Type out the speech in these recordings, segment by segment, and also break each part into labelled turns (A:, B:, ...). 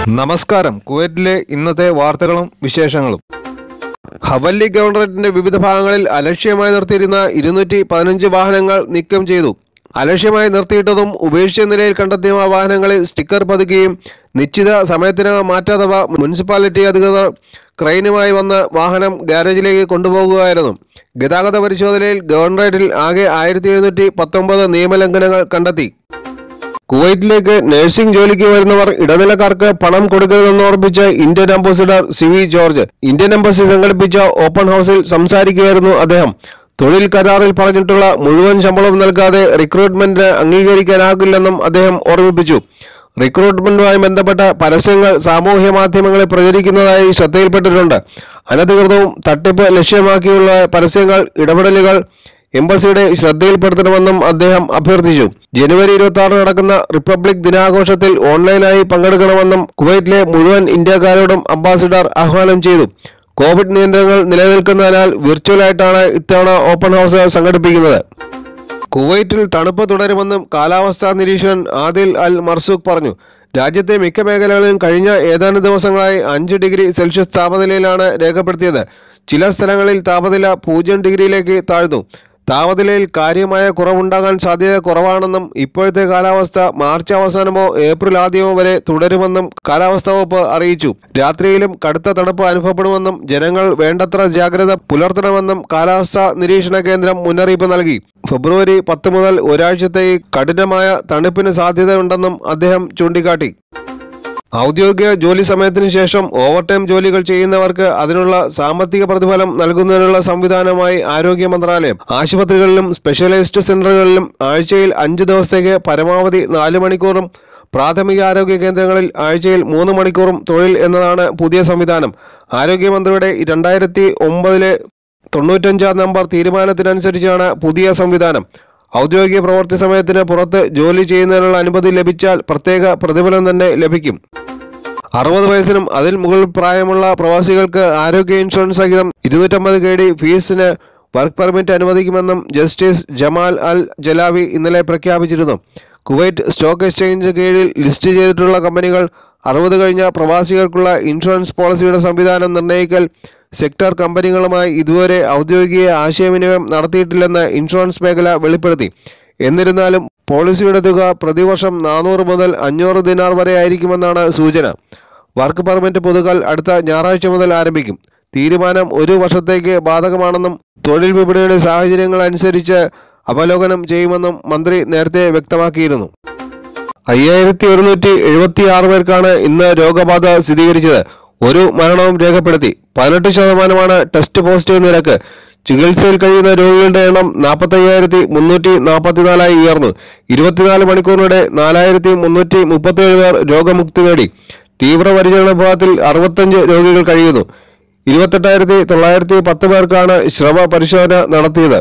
A: നമസ്കാരം കുവൈറ്റിലെ ഇന്നത്തെ വാർത്തകളും വിശേഷങ്ങളും ഹവല്ലി ഗവർണറേറ്റിന്റെ വിവിധ ഭാഗങ്ങളിൽ അലക്ഷ്യമായി നിർത്തിയിരുന്ന ഇരുന്നൂറ്റി പതിനഞ്ച് വാഹനങ്ങൾ നീക്കം ചെയ്തു അലക്ഷ്യമായി നിർത്തിയിട്ടതും ഉപേക്ഷിച്ച നിലയിൽ കണ്ടെത്തിയ വാഹനങ്ങളിൽ സ്റ്റിക്കർ പതിക്കുകയും നിശ്ചിത സമയത്തിനകം മാറ്റാത്തവ മുനിസിപ്പാലിറ്റി അധികൃതർ ക്രെയിനുമായി വന്ന് വാഹനം ഗാരേജിലേക്ക് കൊണ്ടുപോകുകയായിരുന്നു ഗതാഗത പരിശോധനയിൽ ഗവർണറേറ്റിൽ ആകെ ആയിരത്തി എഴുന്നൂറ്റി പത്തൊമ്പത് നിയമലംഘനങ്ങൾ കണ്ടെത്തി കുവൈറ്റിലേക്ക് നഴ്സിംഗ് ജോലിക്ക് വരുന്നവർ ഇടനിലക്കാർക്ക് പണം കൊടുക്കരുതെന്ന് ഓർപ്പിച്ച് Indian ambassador C V George Indian embassy സംഘടിപ്പിച്ച ഓപ്പൺ ഹൗസിൽ സംസാരിക്കുകയായിരുന്നു അദ്ദേഹം തൊഴിൽ കരാറിൽ പറഞ്ഞിട്ടുള്ള മുഴുവൻ ശമ്പളവും നൽകാതെ റിക്രൂട്ട്മെന്റിന് അംഗീകരിക്കാനാകില്ലെന്നും അദ്ദേഹം ഓർമ്മിപ്പിച്ചു റിക്രൂട്ട്മെന്റുമായി ബന്ധപ്പെട്ട പരസ്യങ്ങൾ സാമൂഹ്യ മാധ്യമങ്ങളിൽ പ്രചരിക്കുന്നതായി ശ്രദ്ധയിൽപ്പെട്ടിട്ടുണ്ട് അനധികൃതവും തട്ടിപ്പ് ലക്ഷ്യമാക്കിയുള്ള പരസ്യങ്ങൾ ഇടപെടലുകൾ എംബസിയുടെ ശ്രദ്ധയിൽപ്പെടുത്തണമെന്നും അദ്ദേഹം അഭ്യർത്ഥിച്ചു ജനുവരി ഇരുപത്തി ആറിന് നടക്കുന്ന റിപ്പബ്ലിക് ദിനാഘോഷത്തിൽ ഓൺലൈനായി പങ്കെടുക്കണമെന്നും കുവൈറ്റിലെ മുഴുവൻ ഇന്ത്യക്കാരോടും അംബാസിഡർ ആഹ്വാനം ചെയ്തു കോവിഡ് നിയന്ത്രണങ്ങൾ നിലനിൽക്കുന്നതിനാൽ വിർച്വലായിട്ടാണ് ഇത്തവണ ഓപ്പൺ ഹൗസ് സംഘടിപ്പിക്കുന്നത് കുവൈറ്റിൽ തണുപ്പ് തുടരുമെന്നും കാലാവസ്ഥാ നിരീക്ഷകൻ ആദിൽ അൽ മർസൂഖ് പറഞ്ഞു രാജ്യത്തെ മിക്ക മേഖലകളിലും കഴിഞ്ഞ ഏതാനും ദിവസങ്ങളായി അഞ്ച് ഡിഗ്രി സെൽഷ്യസ് താപനിലയിലാണ് രേഖപ്പെടുത്തിയത് ചില സ്ഥലങ്ങളിൽ താപനില പൂജ്യം ഡിഗ്രിയിലേക്ക് താഴ്ന്നു താപനിലയിൽ കാര്യമായ കുറവുണ്ടാകാൻ സാധ്യത കുറവാണെന്നും ഇപ്പോഴത്തെ കാലാവസ്ഥ മാർച്ച് അവസാനമോ ഏപ്രിൽ ആദ്യമോ വരെ തുടരുമെന്നും കാലാവസ്ഥാ വകുപ്പ് അറിയിച്ചു രാത്രിയിലും കടുത്ത തണുപ്പ് അനുഭവപ്പെടുമെന്നും ജനങ്ങൾ വേണ്ടത്ര ജാഗ്രത പുലർത്തണമെന്നും കാലാവസ്ഥാ നിരീക്ഷണ കേന്ദ്രം മുന്നറിയിപ്പ് നൽകി ഫെബ്രുവരി പത്ത് മുതൽ ഒരാഴ്ചത്തേക്ക് കഠിനമായ തണുപ്പിന് സാധ്യതയുണ്ടെന്നും അദ്ദേഹം ചൂണ്ടിക്കാട്ടി ഔദ്യോഗിക ജോലി സമയത്തിന് ശേഷം ഓവർടൈം ജോലികൾ ചെയ്യുന്നവർക്ക് അതിനുള്ള സാമ്പത്തിക പ്രതിഫലം നൽകുന്നതിനുള്ള സംവിധാനമായി ആരോഗ്യ മന്ത്രാലയം ആശുപത്രികളിലും സ്പെഷ്യലൈസ്ഡ് സെന്ററുകളിലും ആഴ്ചയിൽ അഞ്ച് ദിവസത്തേക്ക് പരമാവധി നാല് മണിക്കൂറും പ്രാഥമിക ആരോഗ്യ കേന്ദ്രങ്ങളിൽ ആഴ്ചയിൽ മൂന്ന് മണിക്കൂറും തൊഴിൽ എന്നതാണ് പുതിയ സംവിധാനം ആരോഗ്യമന്ത്രിയുടെ രണ്ടായിരത്തി ഒമ്പതിലെ തൊണ്ണൂറ്റഞ്ചാം നമ്പർ തീരുമാനത്തിനനുസരിച്ചാണ് പുതിയ സംവിധാനം ഔദ്യോഗിക പ്രവൃത്തി സമയത്തിന് പുറത്ത് ജോലി ചെയ്യുന്നതിനുള്ള അനുമതി ലഭിച്ചാൽ പ്രത്യേക പ്രതിഫലം തന്നെ ലഭിക്കും അറുപത് വയസ്സിനും അതിൽ മുകളിൽ പ്രായമുള്ള പ്രവാസികൾക്ക് ആരോഗ്യ ഇൻഷുറൻസ് സഹിതം ഇരുന്നൂറ്റമ്പത് കെ ഡി ഫീസിന് വർക്ക് പെർമിറ്റ് അനുവദിക്കുമെന്നും ജസ്റ്റിസ് ജമാൽ അൽ ജലാവി ഇന്നലെ പ്രഖ്യാപിച്ചിരുന്നു കുവൈറ്റ് സ്റ്റോക്ക് എക്സ്ചേഞ്ച് കീഴിൽ ലിസ്റ്റ് ചെയ്തിട്ടുള്ള കമ്പനികൾ അറുപത് കഴിഞ്ഞ പ്രവാസികൾക്കുള്ള ഇൻഷുറൻസ് പോളിസിയുടെ സംവിധാനം നിർണ്ണയിക്കൽ സെക്ടർ കമ്പനികളുമായി ഇതുവരെ ഔദ്യോഗിക ആശയവിനിമയം നടത്തിയിട്ടില്ലെന്ന് ഇൻഷുറൻസ് മേഖല വെളിപ്പെടുത്തി എന്നിരുന്നാലും പോളിസിയുടെ തുക പ്രതിവർഷം നാനൂറ് മുതൽ അഞ്ഞൂറ് ദിനാർ വരെ ആയിരിക്കുമെന്നാണ് സൂചന വർക്ക് പെർമിറ്റ് പുതുക്കൽ അടുത്ത ഞായറാഴ്ച മുതൽ ആരംഭിക്കും തീരുമാനം ഒരു വർഷത്തേക്ക് ബാധകമാണെന്നും തൊഴിൽ വിപണിയുടെ സാഹചര്യങ്ങൾ അനുസരിച്ച് അവലോകനം ചെയ്യുമെന്നും മന്ത്രി നേരത്തെ വ്യക്തമാക്കിയിരുന്നു അയ്യായിരത്തി ഒരുന്നൂറ്റി എഴുപത്തി ആറ് പേർക്കാണ് ഇന്ന് രോഗബാധ സ്ഥിരീകരിച്ചത് ഒരു മരണവും രേഖപ്പെടുത്തി പതിനെട്ട് ശതമാനമാണ് ടെസ്റ്റ് പോസിറ്റീവ് നിരക്ക് ചികിത്സയിൽ കഴിയുന്ന രോഗികളുടെ എണ്ണം നാൽപ്പത്തയ്യായിരത്തി മുന്നൂറ്റി നാൽപ്പത്തിനാലായി ഉയർന്നു ഇരുപത്തിനാല് മണിക്കൂറിനിടെ നാലായിരത്തി മുന്നൂറ്റി മുപ്പത്തിയേഴ് പേർ രോഗമുക്തി നേടി തീവ്രപരിചരണ വിഭാഗത്തിൽ അറുപത്തഞ്ച് രോഗികൾ കഴിയുന്നു ഇരുപത്തെട്ടായിരത്തി തൊള്ളായിരത്തി പത്ത് പേർക്കാണ് ശ്രമ പരിശോധന നടത്തിയത്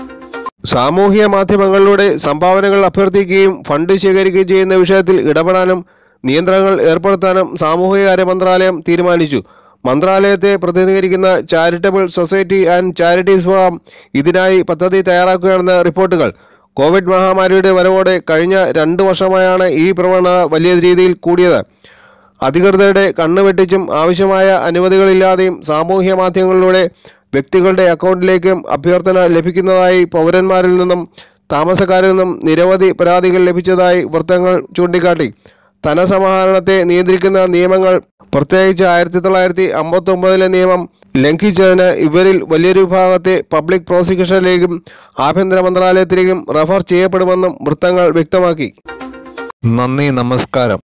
A: സാമൂഹ്യ മാധ്യമങ്ങളിലൂടെ സംഭാവനകൾ അഭ്യർത്ഥിക്കുകയും ഫണ്ട് ശേഖരിക്കുകയും ചെയ്യുന്ന വിഷയത്തിൽ ഇടപെടാനും നിയന്ത്രണങ്ങൾ ഏർപ്പെടുത്താനും സാമൂഹികകാര്യ മന്ത്രാലയം തീരുമാനിച്ചു മന്ത്രാലയത്തെ പ്രതിനിധീകരിക്കുന്ന charitable society and charities forum ഇതിനായി പദ്ധതി തയ്യാറാക്കുകയാണെന്ന് റിപ്പോർട്ടുകൾ കോവിഡ് മഹാമാരിയുടെ വരവോടെ കഴിഞ്ഞ രണ്ടു വർഷമായാണ് ഈ പ്രവണത വലിയ രീതിയിൽ കൂടിയത് അധികൃതരുടെ കണ്ണുവെട്ടിച്ചും ആവശ്യമായ അനുമതികളില്ലാതെയും സാമൂഹ്യ മാധ്യമങ്ങളിലൂടെ വ്യക്തികളുടെ അക്കൗണ്ടിലേക്കും അഭ്യർത്ഥന ലഭിക്കുന്നതായി പൗരന്മാരിൽ നിന്നും താമസക്കാരിൽ നിന്നും നിരവധി പരാതികൾ ലഭിച്ചതായി വൃത്തങ്ങൾ ചൂണ്ടിക്കാട്ടി ധനസമാഹരണത്തെ നിയന്ത്രിക്കുന്ന നിയമങ്ങൾ പ്രത്യേകിച്ച് ആയിരത്തി തൊള്ളായിരത്തി അമ്പത്തി ഒമ്പതിലെ നിയമം ലംഘിച്ചതിന് ഇവരിൽ വലിയൊരു വിഭാഗത്തെ പബ്ലിക് പ്രോസിക്യൂഷനിലേക്കും ആഭ്യന്തര മന്ത്രാലയത്തിലേക്കും റഫർ ചെയ്യപ്പെടുമെന്നും വൃത്തങ്ങൾ വ്യക്തമാക്കി നന്ദി നമസ്കാരം